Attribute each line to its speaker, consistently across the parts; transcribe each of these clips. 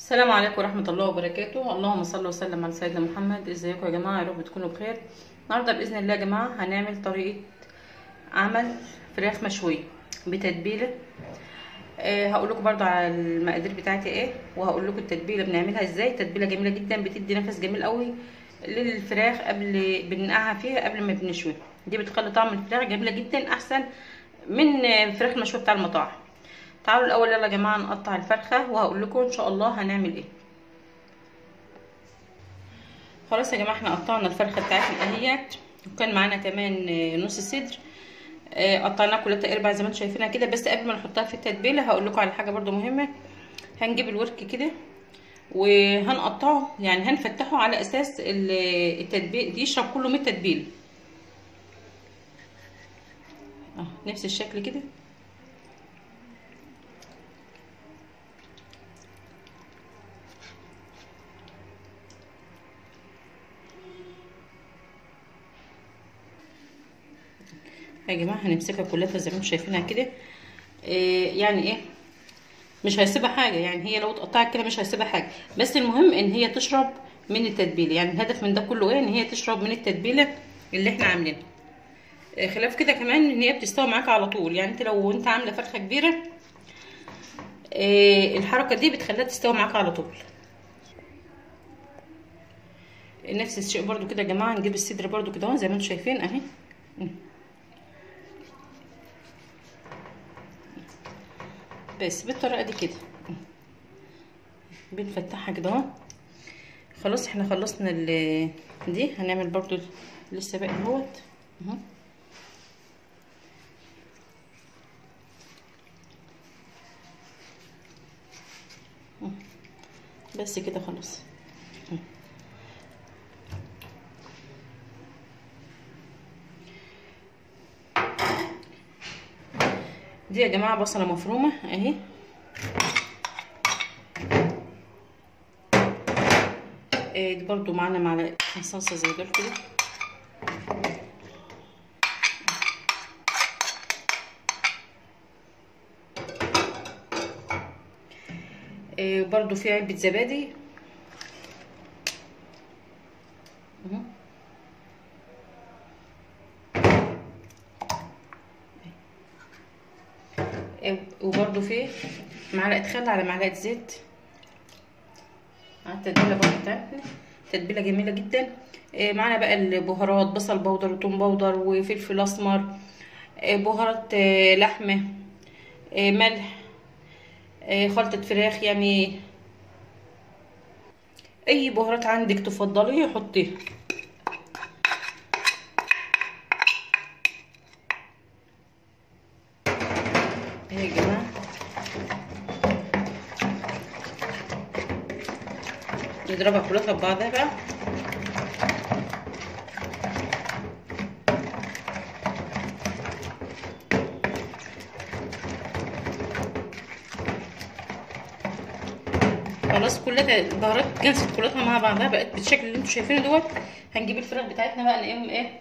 Speaker 1: السلام عليكم ورحمة الله وبركاته اللهم صل وسلم على سيدنا محمد ازيكم يا جماعة يا رب تكونوا بخير النهاردة بإذن الله يا جماعة هنعمل طريقة عمل فراخ مشوية بتتبيلة آه هقول لكم برضو على المقادير بتاعتي ايه وهقول لكم التتبيلة بنعملها ازاي تتبيلة جميلة جدا بتدي نفس جميل قوي للفراخ قبل بننقعها فيها قبل ما بنشويها دي بتخلي طعم الفراخ جميلة جدا احسن من الفراخ المشوية بتاع المطاعم تعالوا الاول يلا يا جماعه نقطع الفرخه وهقول لكم ان شاء الله هنعمل ايه خلاص يا جماعه احنا قطعنا الفرخه بتاعتنا اهيت وكان معانا كمان نص صدر قطعناها كلها تقريبا زي ما انتم شايفينها كده بس قبل ما نحطها في التتبيله هقول لكم على حاجه برده مهمه هنجيب الورك كده وهنقطعه يعني هنفتحه على اساس التتبيل يشرب كله من التتبيله اه نفس الشكل كده يا جماعه هنمسكها كلها زي ما انتم شايفينها كده إيه يعني ايه مش هيسيبها حاجه يعني هي لو اتقطعت كده مش هيسيبها حاجه بس المهم ان هي تشرب من التتبيله يعني الهدف من ده كله ايه ان هي تشرب من التتبيله اللي احنا عاملينها إيه خلاف كده كمان ان هي بتستوي معاك على طول يعني انت لو انت عامله فرخه كبيره إيه الحركه دي بتخليها تستوي معاك على طول نفس الشيء برده كده يا جماعه نجيب الصدر برده كده زي ما انتم شايفين اهي بس بالطريقه دي كده بنفتحها كده اهو خلاص احنا خلصنا دي هنعمل برضو لسه باقي اهوت اهو بس كده خلاص دي يا جماعه بصله مفرومه اهي دي برضو معانا معلقه صلصه زي دول كده برضو في علبه زبادي اهو وبرده في معلقه خل على معلقه زيت على التتبيله برده بتاعتنا تتبيله جميله جدا معانا بقى البهارات بصل بودر وتوم بودر وفلفل اسمر بهارات لحمه ملح خلطه فراخ يعني اي بهارات عندك تفضلي حطيها اهي يا جماعه نضربها كلها في بعضها بقى خلاص كلها البهارات جلست كلها مع بعضها بقت بالشكل اللي انتوا شايفينه دوت هنجيب الفراخ بتاعتنا بقى نقوم ايه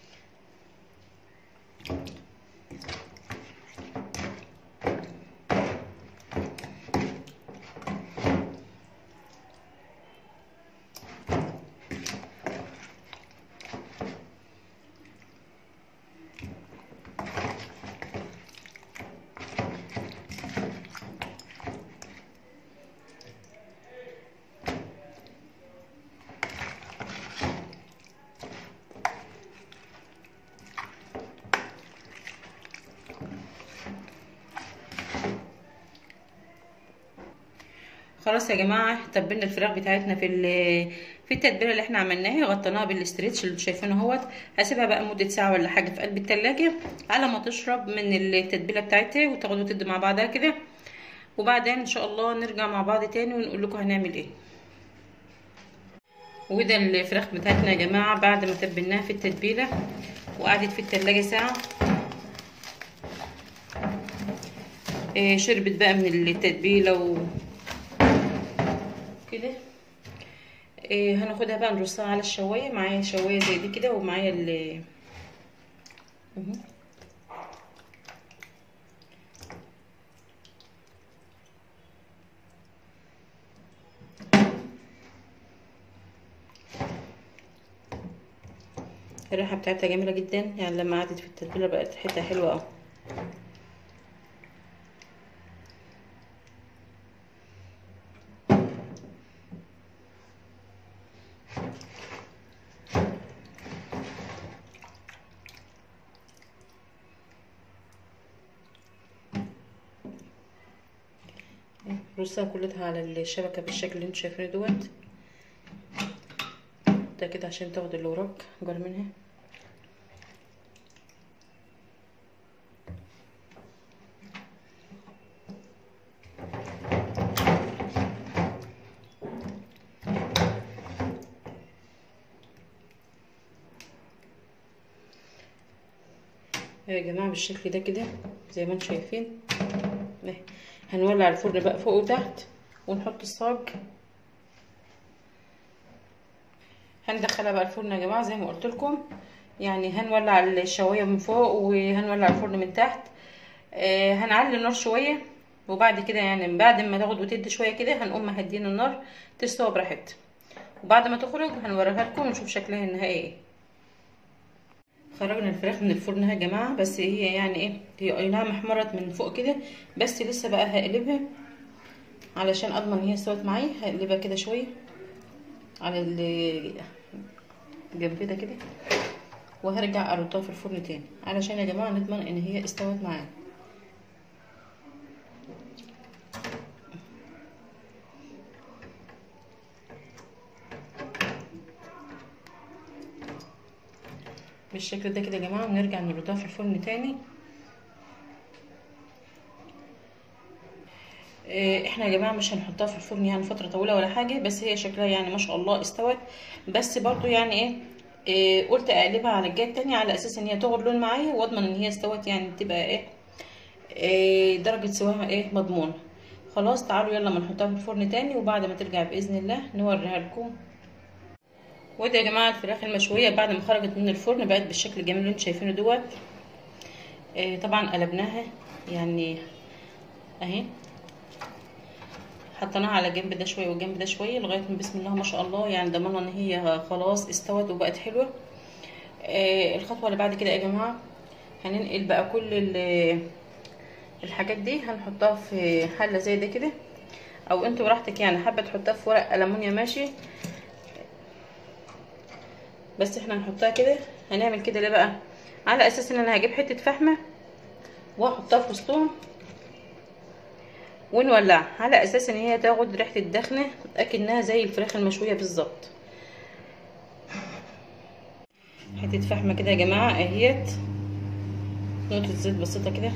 Speaker 1: خلاص يا جماعه تبلنا الفراخ بتاعتنا في في التتبيله اللي احنا عملناها غطيناها بالاسترتش اللي شايفينه اهوت هسيبها بقى مده ساعه ولا حاجه في قلب التلاجة على ما تشرب من التتبيله بتاعتها وتاخد وتدي مع بعضها كده وبعدين ان شاء الله نرجع مع بعض تاني ونقول لكم هنعمل ايه وده الفراخ بتاعتنا يا جماعه بعد ما تبلناها في التتبيله وقعدت في التلاجة ساعه إيه شربت بقى من التتبيله و كده إيه هناخدها بقى نرصها على الشوايه معايا شوايه زي دي كده ومعايا ال اهو الريحه بتاعتها جميله جدا يعني لما قعدت في التتبيله بقت ريحتها حلوه قوي رصها كلها على الشبكه بالشكل اللي انتوا شايفينه دوت ده كده عشان تاخد الوراق جار منها يا جماعه بالشكل ده كده زي ما انتم شايفين اهي هنولع الفرن بقى فوق وتحت ونحط الصاج هندخلها بقى الفرن يا جماعه زي ما قلت لكم يعني هنولع الشوايه من فوق وهنولع الفرن من تحت آه هنعلي النار شويه وبعد كده يعني بعد ما تاخد وتدي شويه كده هنقوم مهدين النار تستوي براحتها وبعد ما تخرج هنوريها لكم ونشوف شكلها النهائي ايه خرجنا الفراخ من الفرن يا جماعه بس هي يعني ايه هي اي نعم احمرت من فوق كده بس لسه بقى هقلبها علشان اضمن ان هي استوت معايا هقلبها كده شويه على الجنب ده كده وهرجع اردها في الفرن تاني علشان يا جماعه نضمن ان هي استوت معانا بالشكل ده كده يا جماعه ونرجع نردها في الفرن تاني احنا يا جماعه مش هنحطها في الفرن يعني فتره طويله ولا حاجه بس هي شكلها يعني ما شاء الله استوت بس برضو يعني ايه, إيه قلت اقلبها على الجهه التانية على اساس ان هي تاخد لون معايا واضمن ان هي استوت يعني تبقى ايه, إيه درجه سواها ايه مضمونه خلاص تعالوا يلا ما نحطها في الفرن تاني وبعد ما ترجع باذن الله نوريها لكم ودي يا جماعه الفراخ المشويه بعد ما خرجت من الفرن بقت بالشكل الجميل اللي انتم شايفينه دوت إيه طبعا قلبناها يعني اهي حطيناها على الجنب ده شويه والجنب ده شويه لغايه ما بسم الله ما شاء الله يعني ضمننا ان هي خلاص استوت وبقت حلوه آه الخطوه اللي بعد كده يا جماعه هننقل بقى كل الحاجات دي هنحطها في حله زي ده كده او انتوا براحتك يعني حابه تحطها في ورق المونيا ماشي بس احنا هنحطها كده هنعمل كده ليه بقى على اساس ان انا هجيب حته فحمه واحطها في وسطهم ونولعها على اساس ان هي تاخد ريحه الدخنه اكنها زي الفراخ المشويه بالظبط حته فحمه كده يا جماعه اهيت نقطه زيت بسيطه كده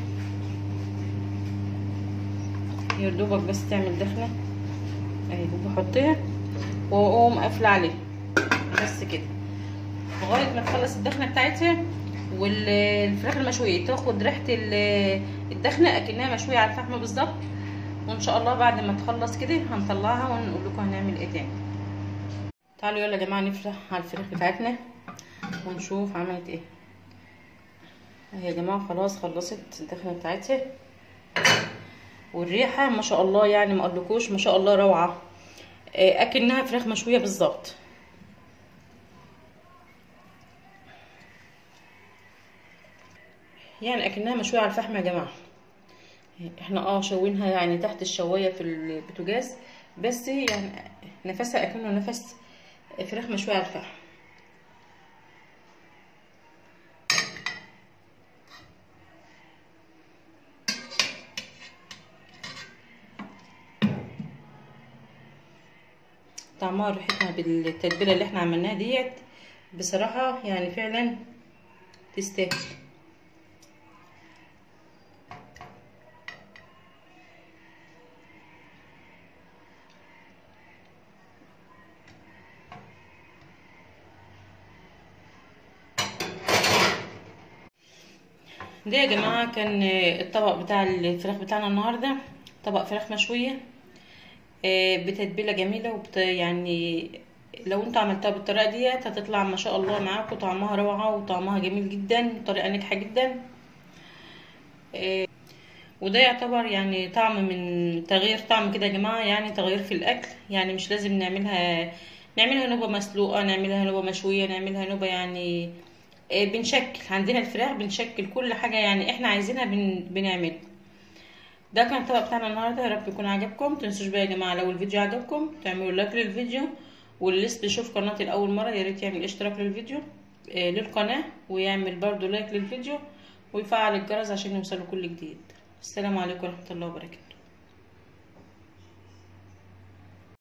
Speaker 1: يا دوبك بس تعمل دخنه اهي وبحطها واقوم قافله عليها بس كده لغايه ما تخلص الدخنه بتاعتها والفراخ المشويه تاخد ريحه الدخنه اكنها مشويه على الفحم بالظبط وان شاء الله بعد ما تخلص كده هنطلعها ونقول لكم هنعمل ايه تاني تعالوا يلا يا جماعه نفتح على الفراخ بتاعتنا ونشوف عملت ايه اهي يا جماعه خلاص خلصت الدخنه بتاعتها والريحه ما شاء الله يعني ما اقولكوش ما شاء الله روعه اكنها فراخ مشويه بالظبط يعني اكنها مشويه على الفحم يا جماعه احنا اه شوينها يعني تحت الشوايه في البوتاجاز بس يعني نفسها اكنه نفس فراخ مشويه على الفحم طعمها ريحتها بالتتبيله اللي احنا عملناها ديت بصراحه يعني فعلا تستاهل ده يا جماعه كان الطبق بتاع الفراخ بتاعنا النهارده طبق فراخ مشويه بتتبيله جميله وبت يعني لو انتوا عملتوها بالطريقه ديت هتطلع ما شاء الله معاكم طعمها روعه وطعمها جميل جدا طريقه ناجحه جدا وده يعتبر يعني طعم من تغيير طعم كده يا جماعه يعني تغيير في الاكل يعني مش لازم نعملها نعملها نوبه مسلوقه نعملها نوبه مشويه نعملها نوبه يعني آه، بنشكل عندنا الفراخ بنشكل كل حاجه يعني احنا عايزينها بن... بنعملها ده كان الطبق بتاعنا النهارده يا رب يكون عجبكم متنسوش بقى يا جماعه لو الفيديو عجبكم تعملوا لايك للفيديو واللي لسه بيشوف قناتي لاول مره يا ريت يعمل اشتراك للفيديو آه للقناه ويعمل برضو لايك للفيديو ويفعل الجرس عشان يوصله كل جديد السلام عليكم ورحمه الله وبركاته